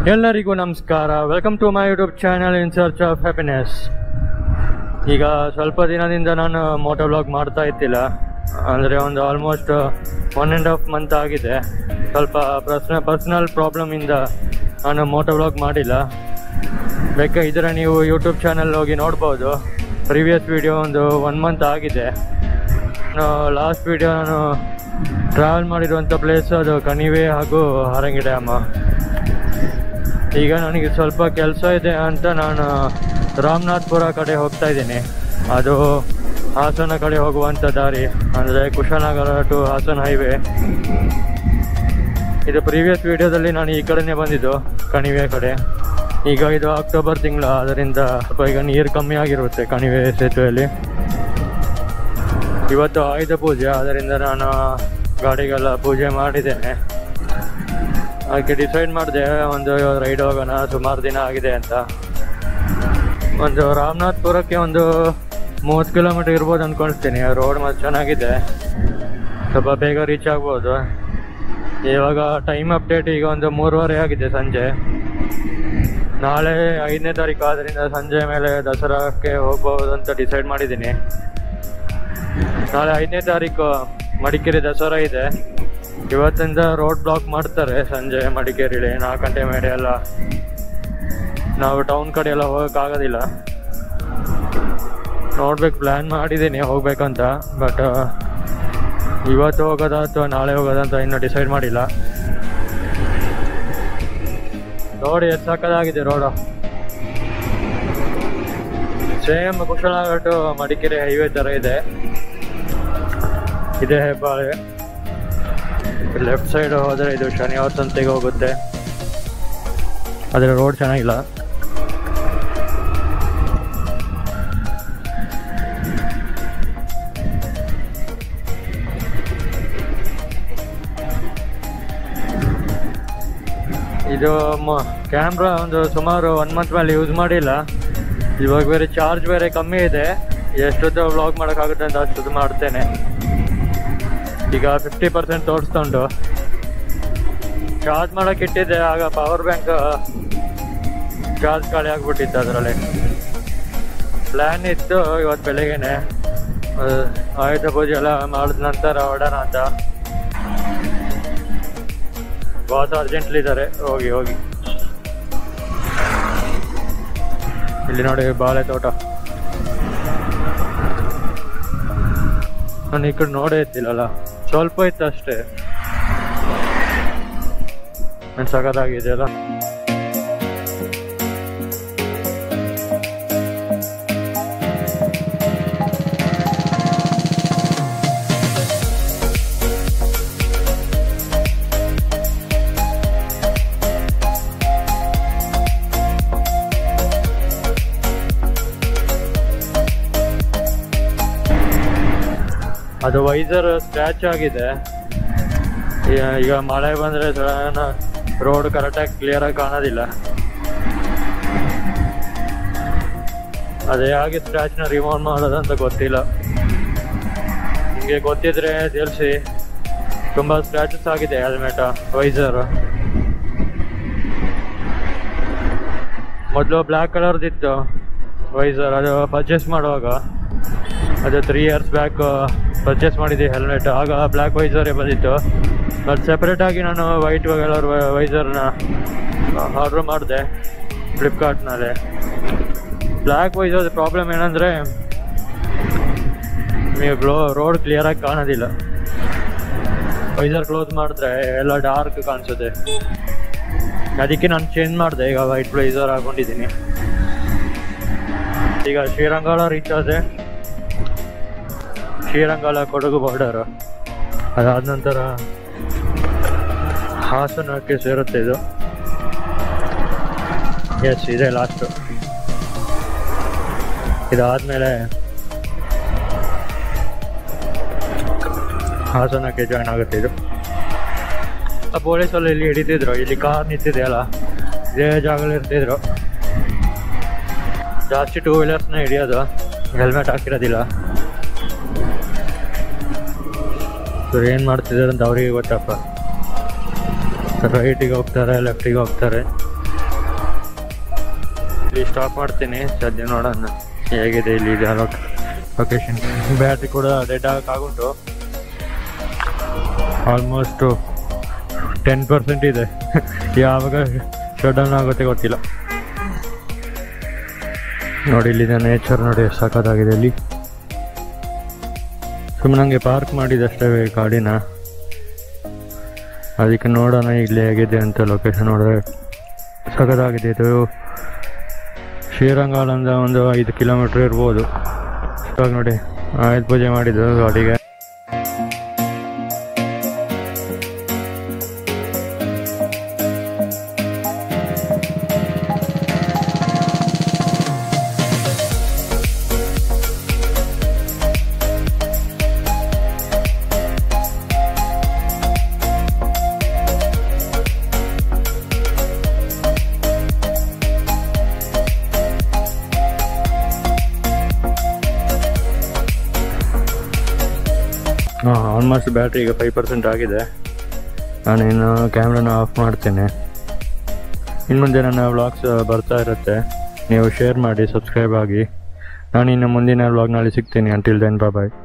ಎಲ್ಲರಿಗೂ ನಮಸ್ಕಾರ welcome to my YouTube channel in search of happiness ಈಗ ಸ್ವಲ್ಪ ದಿನದಿಂದ ನಾನು ಮೋಟೋ ಬ್ಲಾಗ್ ಮಾಡ್ತಾ ಇದ್ದಿಲ್ಲ ಅಂದರೆ ಒಂದು almost one and half month ಆಗಿದೆ ಸ್ವಲ್ಪ ಪರ್ಸ್ನ ಪರ್ಸ್ನಲ್ ಪ್ರಾಬ್ಲಮಿಂದ ನಾನು ಮೋಟೋ ಬ್ಲಾಗ್ ಮಾಡಿಲ್ಲ ಬೇಕಾಗಿದ್ದರೆ ನೀವು ಯೂಟ್ಯೂಬ್ ಚಾನಲ್ ಹೋಗಿ ನೋಡ್ಬೋದು ಪ್ರೀವಿಯಸ್ ವಿಡಿಯೋ ಒಂದು ಒನ್ ಮಂತ್ ಆಗಿದೆ ಲಾಸ್ಟ್ ವಿಡಿಯೋ ನಾನು ಟ್ರಾವೆಲ್ ಮಾಡಿರುವಂಥ ಪ್ಲೇಸ್ ಅದು ಕಣಿವೆ ಹಾಗೂ ಹಾರಂಗಿ ಡ್ಯಾಮ್ ಈಗ ನನಗೆ ಸ್ವಲ್ಪ ಕೆಲಸ ಇದೆ ಅಂತ ನಾನು ರಾಮನಾಥ್ಪುರ ಕಡೆ ಹೋಗ್ತಾ ಇದ್ದೀನಿ ಅದು ಹಾಸನ ಕಡೆ ಹೋಗುವಂಥ ದಾರಿ ಅಂದರೆ ಕುಶಾಲನಗರ ಟು ಹಾಸನ ಹೈವೇ ಇದು ಪ್ರೀವಿಯಸ್ ವಿಡಿಯೋದಲ್ಲಿ ನಾನು ಈ ಕಡೆನೇ ಬಂದಿದ್ದು ಕಣಿವೆ ಕಡೆ ಈಗ ಇದು ಅಕ್ಟೋಬರ್ ತಿಂಗಳು ಅದರಿಂದ ಸ್ವಲ್ಪ ಈಗ ನೀರು ಕಮ್ಮಿ ಆಗಿರುತ್ತೆ ಕಣಿವೆ ಸೇತುವೆಯಲ್ಲಿ ಇವತ್ತು ಆಯುಧ ಪೂಜೆ ಅದರಿಂದ ನಾನು ಗಾಡಿಗೆಲ್ಲ ಪೂಜೆ ಮಾಡಿದ್ದೇನೆ ಅದಕ್ಕೆ ಡಿಸೈಡ್ ಮಾಡಿದೆ ಒಂದು ರೈಡ್ ಹೋಗೋಣ ಸುಮಾರು ದಿನ ಆಗಿದೆ ಅಂತ ಒಂದು ರಾಮನಾಥ್ಪುರಕ್ಕೆ ಒಂದು ಮೂವತ್ತು ಕಿಲೋಮೀಟರ್ ಇರ್ಬೋದು ಅಂದ್ಕೊಳ್ತೀನಿ ರೋಡ್ ಮತ್ತು ಚೆನ್ನಾಗಿದೆ ಸ್ವಲ್ಪ ಬೇಗ ರೀಚ್ ಆಗ್ಬೋದು ಇವಾಗ ಟೈಮ್ ಅಪ್ಡೇಟ್ ಈಗ ಒಂದು ಮೂರುವರೆ ಆಗಿದೆ ಸಂಜೆ ನಾಳೆ ಐದನೇ ತಾರೀಕು ಆದ್ದರಿಂದ ಸಂಜೆ ಮೇಲೆ ದಸರಾಕ್ಕೆ ಹೋಗ್ಬೋದು ಅಂತ ಡಿಸೈಡ್ ಮಾಡಿದ್ದೀನಿ ನಾಳೆ ಐದನೇ ತಾರೀಕು ಮಡಿಕೇರಿ ದಸರಾ ಇದೆ ಇವತ್ತಿಂದ ರೋಡ್ ಬ್ಲಾಕ್ ಮಾಡ್ತಾರೆ ಸಂಜೆ ಮಡಿಕೇರಿಲಿ ನಾಲ್ಕು ಗಂಟೆ ಮೇಲೆ ಎಲ್ಲ ನಾವು ಟೌನ್ ಕಡೆ ಎಲ್ಲ ಹೋಗೋಕ್ಕಾಗೋದಿಲ್ಲ ನೋಡ್ಬೇಕು ಪ್ಲ್ಯಾನ್ ಮಾಡಿದ್ದೀನಿ ಹೋಗ್ಬೇಕಂತ ಬಟ್ ಇವತ್ತು ಹೋಗೋದಾ ಅಥವಾ ನಾಳೆ ಹೋಗೋದಾ ಅಂತ ಇನ್ನೂ ಡಿಸೈಡ್ ಮಾಡಿಲ್ಲ ನೋಡಿ ಎಷ್ಟು ಸಕ್ಕದಾಗಿದೆ road same Kushalnagar to Madikeri highway ಥರ ಇದೆ ಇದೇ ಹೆಬ್ಬಾಳೆ ಲೆಫ್ಟ್ ಸೈಡ್ ಹೋದರೆ ಇದು ಶನಿವಾರ ಸಂತೆಗೆ ಹೋಗುತ್ತೆ ಆದರೆ ರೋಡ್ ಚೆನ್ನಾಗಿಲ್ಲ ಇದು ಕ್ಯಾಮ್ರಾ ಒಂದು ಸುಮಾರು ಒನ್ ಮಂತ್ ಮೇಲೆ ಯೂಸ್ ಮಾಡಿಲ್ಲ ಇವಾಗ ಬೇರೆ ಚಾರ್ಜ್ ಬೇರೆ ಕಮ್ಮಿ ಇದೆ ಎಷ್ಟೊತ್ತು ವ್ಲಾಗ್ ಮಾಡೋಕ್ಕಾಗುತ್ತೆ ಅಂತ ಅಷ್ಟೊತ್ತು ಮಾಡ್ತೇನೆ ಈಗ ಫಿಫ್ಟಿ ಪರ್ಸೆಂಟ್ ತೋರಿಸ್ಕೊಂಡು ಚಾರ್ಜ್ ಮಾಡೋಕೆ ಇಟ್ಟಿದ್ದೆ ಆಗ ಪವರ್ ಬ್ಯಾಂಕ್ ಚಾರ್ಜ್ ಖಾಲಿ ಆಗ್ಬಿಟ್ಟಿತ್ತು ಅದರಲ್ಲಿ ಪ್ಲ್ಯಾನ್ ಇತ್ತು ಇವತ್ತು ಬೆಳಗ್ಗೆನೆ ಅಹ್, ಆಯುಧ ಪೂಜೆ ಎಲ್ಲ ಮಾಡಿದ ನಂತರ ಹೊಡೋಣ ಅಂತ ಬಾಸ್ ಅರ್ಜೆಂಟ್ಲಿ ಇದ್ದಾರೆ ಹೋಗಿ ಹೋಗಿ ಇಲ್ಲಿ ನೋಡಿ ಬಾಳೆ ತೋಟ ನಾನು ಈ ಕಡೆ ನೋಡೇ ಇದ್ದಿಲ್ಲಲ್ಲ ಸ್ವಲ್ಪ ಇತ್ತು ಅಷ್ಟೇ ನಾನು ಸಖತ್ತಾಗಿದೆಯಲ್ಲ ಅದು ವೈಸರ್ ಸ್ಕ್ರ್ಯಾಚ್ ಆಗಿದೆ ಈ- ಈಗ ಮಳೆ ಬಂದರೆ ಸಡನ್ ರೋಡ್ ಕರೆಕ್ಟಾಗಿ ಕ್ಲಿಯರಾಗಿ ಕಾಣೋದಿಲ್ಲ ಅದೇ ಹಾಗೆ ಸ್ಕ್ರ್ಯಾಚ್ನ ರಿಮೂವ್ ಮಾಡೋದಂತ ಗೊತ್ತಿಲ್ಲ ನಿಮಗೆ ಗೊತ್ತಿದ್ರೆ ತಿಳಿಸಿ ತುಂಬ ಸ್ಕ್ರ್ಯಾಚಸ್ ಆಗಿದೆ ಹೆಲ್ಮೆಟ ವೈಸರ್ ಮೊದಲು ಬ್ಲ್ಯಾಕ್ ಕಲರ್ದಿತ್ತು ವೈಸರ್ ಅದು ಪರ್ಚೇಸ್ ಮಾಡುವಾಗ ಅದು ತ್ರೀ ಇಯರ್ಸ್ ಬ್ಯಾಕ್ ಪರ್ಚೇಸ್ ಮಾಡಿದ್ದೆ ಹೆಲ್ಮೆಟ್ ಆಗ ಬ್ಲ್ಯಾಕ್ ವೈಸರೇ ಬಂದಿತ್ತು ಬಟ್ ಸೆಪ್ರೇಟಾಗಿ ನಾನು ವೈಟ್ ಕಲರ್ ವೈಸರ್ನ ಆರ್ಡ್ರ್ ಮಾಡಿದೆ ಫ್ಲಿಪ್ಕಾರ್ಟ್ನಲ್ಲಿ ಬ್ಲ್ಯಾಕ್ ವೈಸರ್ ಪ್ರಾಬ್ಲಮ್ ಏನಂದರೆ ನೀವು ಗ್ಲೋ ರೋಡ್ ಕ್ಲಿಯರಾಗಿ ಕಾಣೋದಿಲ್ಲ ವೈಸರ್ ಕ್ಲೋಸ್ ಮಾಡಿದ್ರೆ ಎಲ್ಲ ಡಾರ್ಕ್ ಕಾಣಿಸುತ್ತೆ ಅದಕ್ಕೆ ನಾನು ಚೇಂಜ್ ಮಾಡಿದೆ ಈಗ ವೈಟ್ ವೈಸರ್ ಹಾಕೊಂಡಿದ್ದೀನಿ ಈಗ ಶ್ರೀರಂಗಾಳ ರೀಚ್ ಆದೆ ಶ್ರೀರಂಗಾಲ ಕೊಡಗು ಬಾರ್ಡರ್ ಅದಾದ ನಂತರ ಹಾಸನಕ್ಕೆ ಸೇರುತ್ತೆ ಇದು ಎಸ್ ಇದೆ ಲಾಸ್ಟು ಇದಾದಮೇಲೆ ಹಾಸನಕ್ಕೆ ಜಾಯ್ನ್ ಆಗುತ್ತೆ ಇದು ಪೊಲೀಸಲ್ಲಿ ಇಲ್ಲಿ ಹಿಡಿತಿದ್ರು ಇಲ್ಲಿ ಕಾರ್ ನಿಂತಿದೆಯಲ್ಲ ಇದೇ ಜಾಗದಲ್ಲಿ ಇರ್ತಿದ್ರು ಜಾಸ್ತಿ ಟೂ ವೀಲರ್ಸ್ನ ಹಿಡಿಯೋದು ಹೆಲ್ಮೆಟ್ ಹಾಕಿರೋದಿಲ್ಲ ಇವ್ರು ಏನು ಮಾಡ್ತಿದ್ದಾರೆ ಅಂತ ಅವರಿಗೆ ಗೊತ್ತಪ್ಪ ರೈಟಿಗೆ ಹೋಗ್ತಾರೆ ಲೆಫ್ಟಿಗೆ ಹೋಗ್ತಾರೆ ಇಲ್ಲಿ ಸ್ಟಾಪ್ ಮಾಡ್ತೀನಿ ಸದ್ಯ ನೋಡೋಣ ಹೇಗಿದೆ ಇಲ್ಲಿ ಇದೆ ಲೊಕೇಶನ್ ಬ್ಯಾಟ್ರಿ ಕೂಡ ಡೆಡ್ ಆಗುಂಟು ಆಲ್ಮೋಸ್ಟ್ ಟೆನ್ ಪರ್ಸೆಂಟ್ ಇದೆ ಯಾವಾಗ ಶಟ್ ಡೌನ್ ಆಗುತ್ತೆ ಗೊತ್ತಿಲ್ಲ ನೋಡಿ ಇಲ್ಲಿದೆ ನೇಚರ್ ನೋಡಿ ಎಷ್ಟು ಸಖತ್ತಾಗಿದೆ ಇಲ್ಲಿ ಸುಮ್ಮನೆ ನನಗೆ ಪಾರ್ಕ್ ಮಾಡಿದಷ್ಟೇ ಗಾಡಿನ ಅದಕ್ಕೆ ನೋಡೋಣ ಇಲ್ಲಿ ಹೇಗಿದೆ ಅಂತ ಲೊಕೇಶನ್ ನೋಡಿದ್ರೆ ಸಖತ್ತಾಗಿದೆ ಇದು ಶ್ರೀರಂಗಾಲಂದ ಒಂದು ಐದು ಕಿಲೋಮೀಟ್ರ್ ಇರ್ಬೋದು ಇವಾಗ ನೋಡಿ ಆಯುಧ ಪೂಜೆ ಮಾಡಿದ್ದು ಗಾಡಿಗೆ ಹಾಂ ಆಲ್ಮೋಸ್ಟ್ ಬ್ಯಾಟ್ರಿ ಈಗ ಫೈವ್ ಪರ್ಸೆಂಟ್ ಆಗಿದೆ ನಾನು ಇನ್ನು ಕ್ಯಾಮ್ರಾನ ಆಫ್ ಮಾಡ್ತೇನೆ ಇನ್ನು ಮುಂದೆ ನನ್ನ ವ್ಲಾಗ್ಸ್ ಬರ್ತಾ ಇರುತ್ತೆ ನೀವು ಶೇರ್ ಮಾಡಿ ಸಬ್ಸ್ಕ್ರೈಬ್ ಆಗಿ ನಾನು ಇನ್ನು ಮುಂದಿನ ವ್ಲಾಗ್ನಲ್ಲಿ ಸಿಗ್ತೀನಿ ಅಂಟಿಲ್ ದೆನ್ ಬಾಯ್